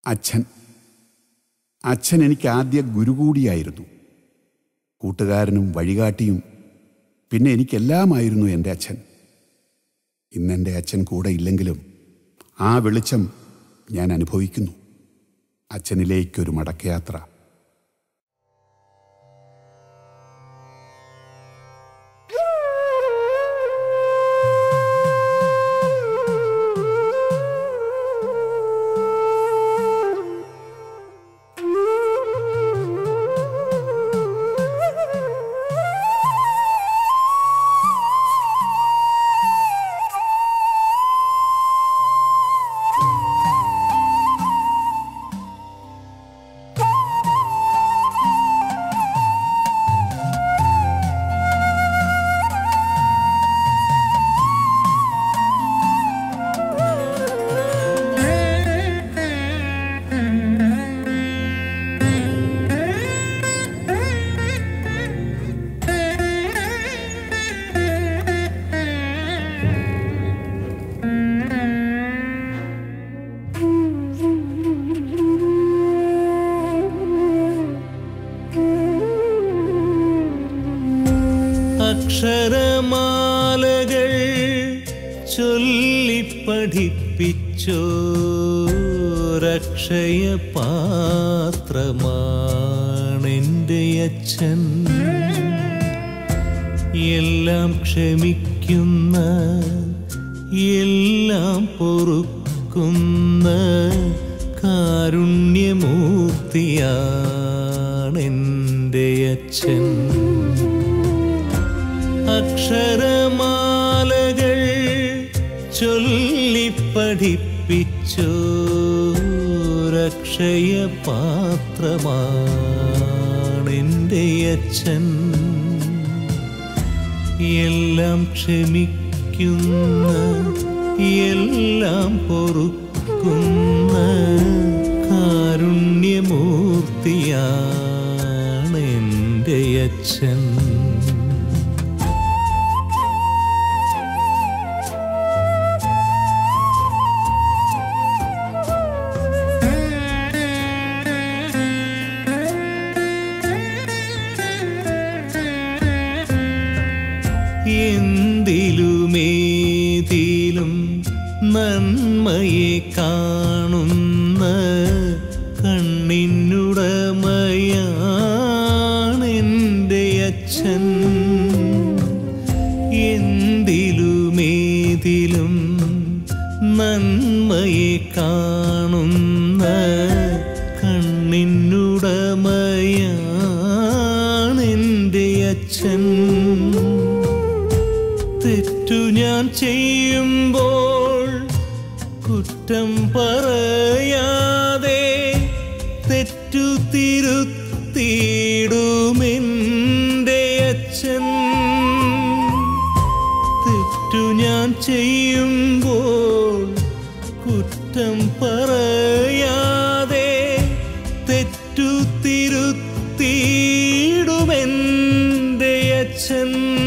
അച്ഛൻ അച്ഛൻ എനിക്ക് ആദ്യ ഗുരു കൂടിയായിരുന്നു കൂട്ടുകാരനും വഴികാട്ടിയും പിന്നെ എനിക്കെല്ലാമായിരുന്നു എൻ്റെ അച്ഛൻ ഇന്നെൻ്റെ അച്ഛൻ കൂടെ ഇല്ലെങ്കിലും ആ വെളിച്ചം ഞാൻ അനുഭവിക്കുന്നു അച്ഛനിലേക്കൊരു മടക്കയാത്ര അക്ഷരമാലകൾ ചൊല്ലിപ്പഠിപ്പിച്ചോരക്ഷയ പാത്രമാണെൻ്റെ അച്ഛൻ എല്ലാം ക്ഷമിക്കുന്ന എല്ലാം പൊറുക്കുന്ന കാരുണ്യമൂർത്തിയാണെൻ്റെ അച്ഛൻ അക്ഷരമാലകൾ ചൊല്ലിപ്പഠിപ്പിച്ചോരക്ഷയ പാത്രമാണെൻ്റെ അച്ഛൻ എല്ലാം ക്ഷമിക്കുന്ന എല്ലാം പൊറുക്കുന്ന കാരുണ്യമൂർത്തിയാണെൻ്റെ അച്ഛൻ എന്തിലുമേതിലും നന്മയെ കാണുന്ന കണ്ണിനുടമയാണെൻ്റെ അച്ഛൻ എന്തിലുമേതിലും നന്മയെ കാണുന്ന കണ്ണിനുടമയാണെൻ്റെ അച്ഛൻ തെറ്റു ഞാൻ ചെയ്യുമ്പോൾ കുറ്റം പറയാതെ തെറ്റു തിരുത്തിയിടുമെൻ്റെ അച്ഛൻ തെറ്റു ഞാൻ ചെയ്യുമ്പോൾ കുറ്റം പറയാതെ തെറ്റു തിരുത്തിയിടുമെൻ്റെ അച്ഛൻ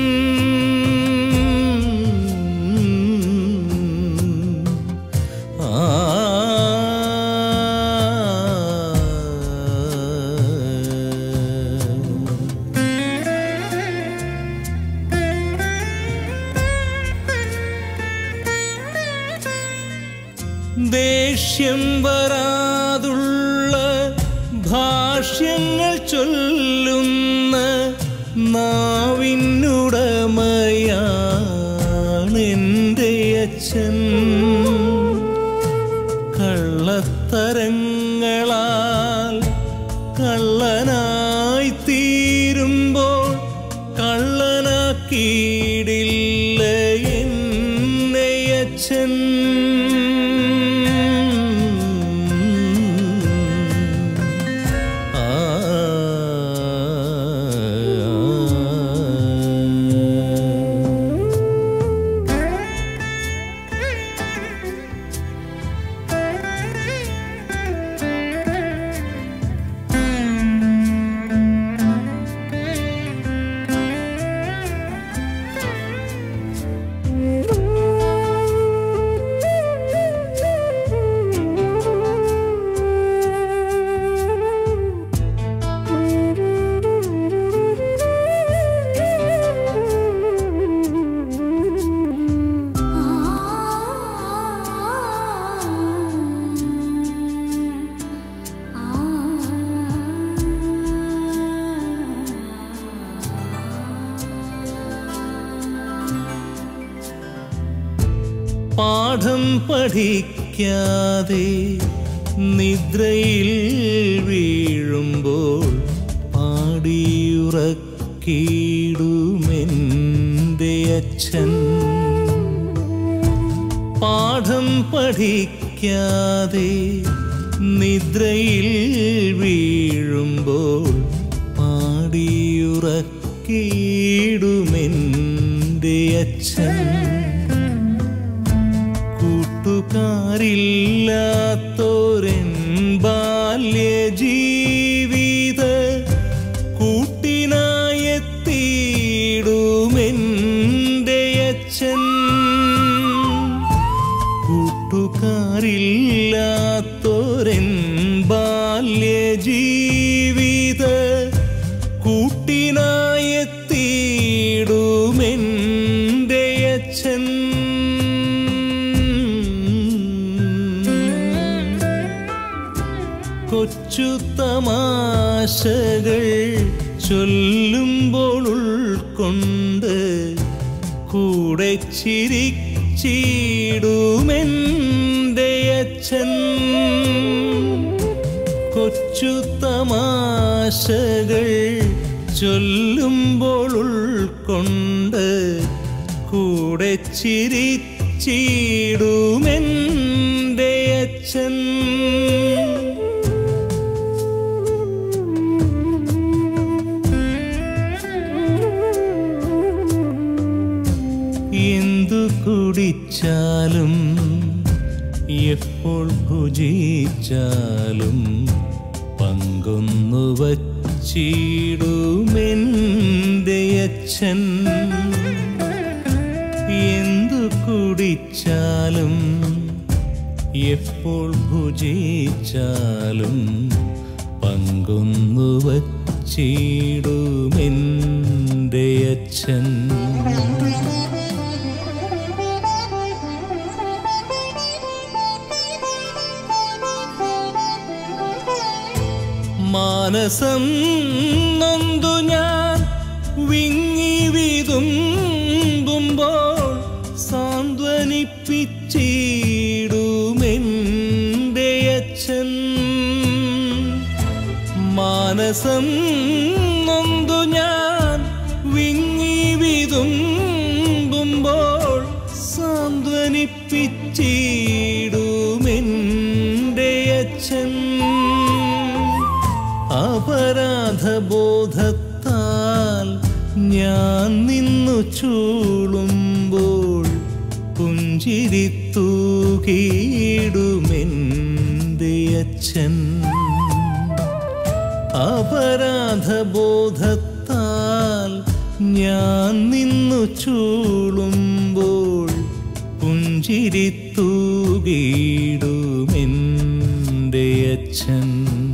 ദേഷ്യം വരാതുള്ള ഭാഷ്യങ്ങൾ ചൊല്ലുന്ന നാവിനുടമയാണെൻ്റെ അച്ഛൻ കള്ളത്തരങ്ങളാൽ കള്ളനായി തീരുമ്പോൾ കള്ളനാക്കിയിടില്ല എന്നെ അച്ഛൻ ആ പാഠം പഠിക്കാതെ നിദ്രയിൽ വീഴുമ്പോൾ പാടിയുറക്കിടുമെൻ്റെ അച്ഛൻ പാഠം പഠിക്കാതെ നിദ്രയിൽ വീഴുമ്പോൾ പാടിയുറക്കിടുമെൻ്റെ അച്ഛൻ കൂട്ടുകാരില്ലാത്തോരൻ ബാല്യ ജീവിത കൂട്ടിനായെത്തിയിടുമെൻ്റെ അച്ഛൻ കൂട്ടുകാരില്ലാത്തോരൻ ബാല്യ ജീവിത കൂട്ടിനായെത്തിയിടുമെൻ്റെ അച്ഛൻ കൊച്ചു തമാശകൾ ചൊല്ലുമ്പോൾ ഉൾക്കൊണ്ട് കൂടെ ചിരിച്ചിടുമെൻ്റെ അച്ഛൻ കൊച്ചു തമാശകൾ ചൊല്ലുമ്പോൾ ഉൾക്കൊണ്ട് കൂടെ ചിരിച്ചിടുമെൻ്റെ അച്ഛൻ എന്തു കുടിച്ചാലും എപ്പോൾ ഭുജിച്ചാലും പങ്കൊന്നു വച്ചിടുമെൻ്റെ അച്ഛൻ എന്തു കുടിച്ചാലും എപ്പോൾ ഭുജിച്ചാലും പങ്കൊന്നു വച്ചിടുമെൻ്റെ അച്ഛൻ മാനസം നൊന്തു ഞാൻ വിങ്ങി വിതുമ്പുമ്പോൾ സാന്ത്വനിപ്പിച്ചിടുമെൻ്റെ അച്ഛൻ മാനസം നൊന്തു ഞാൻ വിങ്ങി വിതുമ്പുമ്പോൾ സാന്ത്വനിപ്പിച്ചിടുമെൻ്റെ അച്ഛൻ അപരാധബോധത്താൽ ഞാൻ നിന്നു ചൂളുമ്പോൾ പുഞ്ചിരി തൂകിയിടുമെൻ്റെ അച്ഛൻ അപരാധബോധത്താൽ ഞാൻ നിന്നു ചൂളുമ്പോൾ പുഞ്ചിരി തൂകിയിടുമെൻ്റെ അച്ഛൻ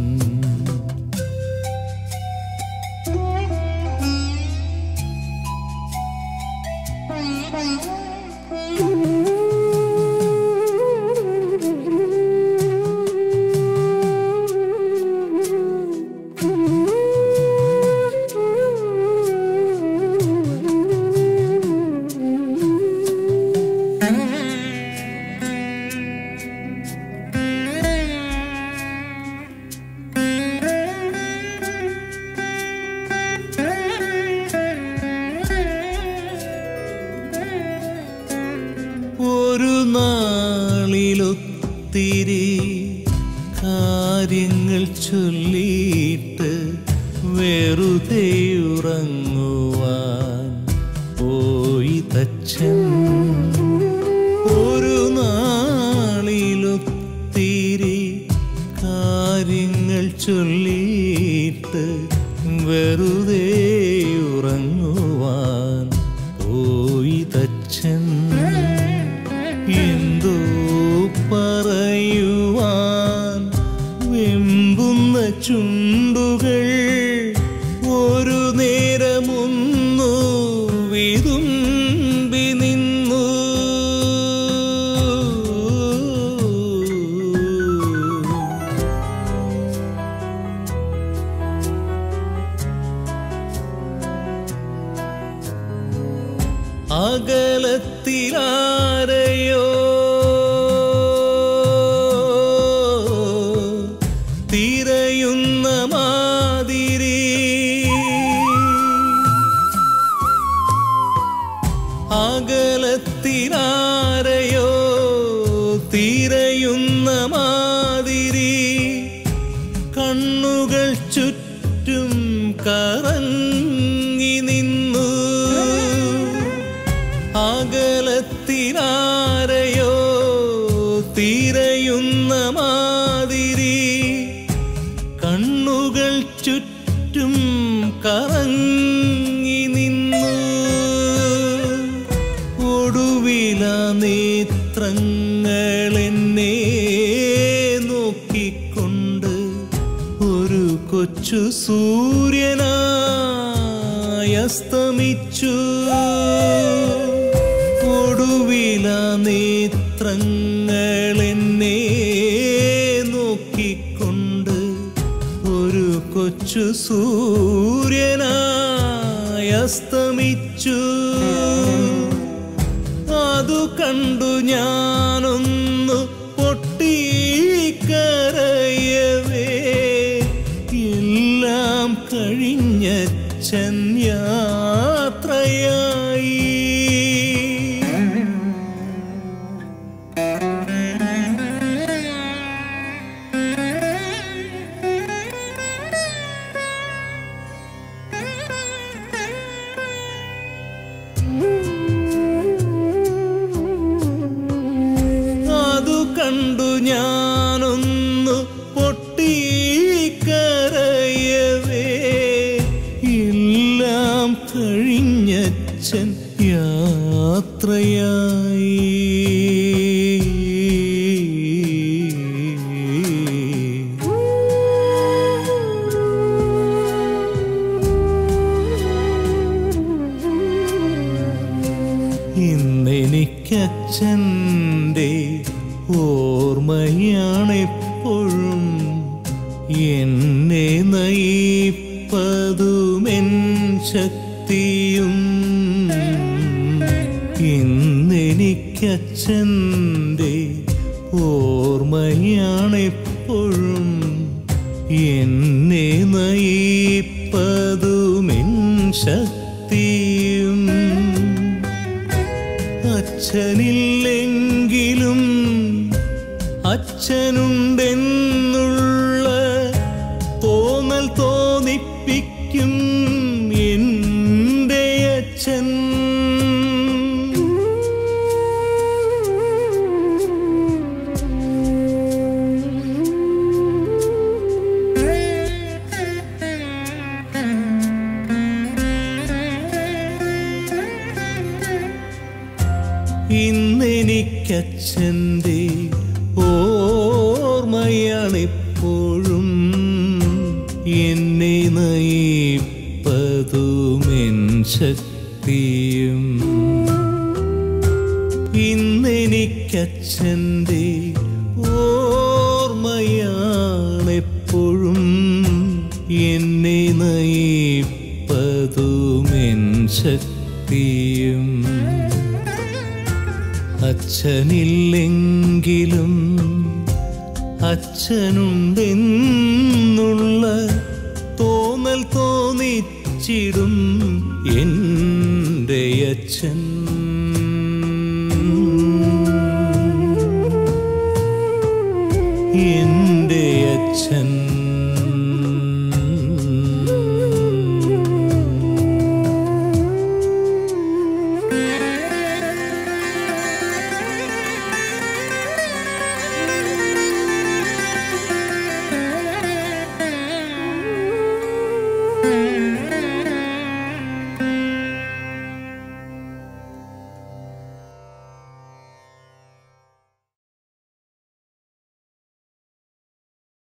ഒരു നാളിലൊത്തിരി കാര്യങ്ങൾ ചൊല്ലിയിട്ട് വെറുതെ ഉറങ്ങുവാൻ പോയി തച്ചൻ ഒരു നാളിലൊത്തിരി കാര്യങ്ങൾ ചൊല്ലിയിട്ട് വെറുതെ ഉറങ്ങുവാൻ പോയി തച്ചൻ എന്തോ പറയുവാൻ വെമ്പുന്ന ചുണ്ടുകൾ ഒരു നേരമൊന്നു വിതുമ്പി നിന്നു അകലത്തിലാരയോ ചുറ്റും കറങ്ങി നിന്നു അകലത്തിനാരെയോ തിരയുന്ന മാതിരി കണ്ണുകൾ ചുറ്റും കറങ്ങി നിന്നു ഒടുവില നേത്രങ്ങൾ എന്നെ നോക്കിക്കൊണ്ട് ഒരു കൊച്ചു സൂര്യനായി അസ്തമിച്ചു ഒടുവില നേത്രങ്ങൾ എന്നെ നോക്കിക്കൊണ്ട് ഒരു കൊച്ചു സൂര്യനായി അസ്തമിച്ചു അതു കണ്ടു ഞാനൊന്നു പൊട്ടിക്കരയവേ എല്ലാം കഴിഞ്ഞച്ചൻ യാത്രയായി അതു കണ്ടു ഞാനൊന്നു പൊട്ടിക്കരയവേ എല്ലാം കഴിഞ്ഞച്ചൻ യാത്രയായി ഇന്നെനിക്കച്ഛൻ്റെ ഓർമ്മയാണെപ്പോഴും എന്നെ നയിപ്പതുമെൻ ശക്തിയും ഇന്നെനിക്കച്ഛൻ്റെ ഓർമ്മയാണെപ്പോഴും എന്നെ നയിപ്പതുമെൻ ശക്തിയും അച്ഛനില്ലെങ്കിലും അച്ഛനുണ്ടെന്നുള്ള തോന്നൽ തോന്നിപ്പിക്കും എൻ്റെ അച്ഛൻ ഇന്നെനിക്കച്ഛൻ്റെ ഓർമ്മയാണെപ്പോഴും എന്നെ നയിപ്പതുമെൻ ശക്തിയും ഇന്നെനിക്കച്ഛൻ്റെ ഓർമ്മയാണെപ്പോഴും എന്നെ നയിപ്പതുമെൻ ശക്തിയും അച്ഛനില്ലെങ്കിലും അച്ഛനുണ്ടെന്നുള്ള തോന്നൽ തോന്നിച്ചിടും എൻ്റെ അച്ഛൻ എൻ്റെ അച്ഛൻ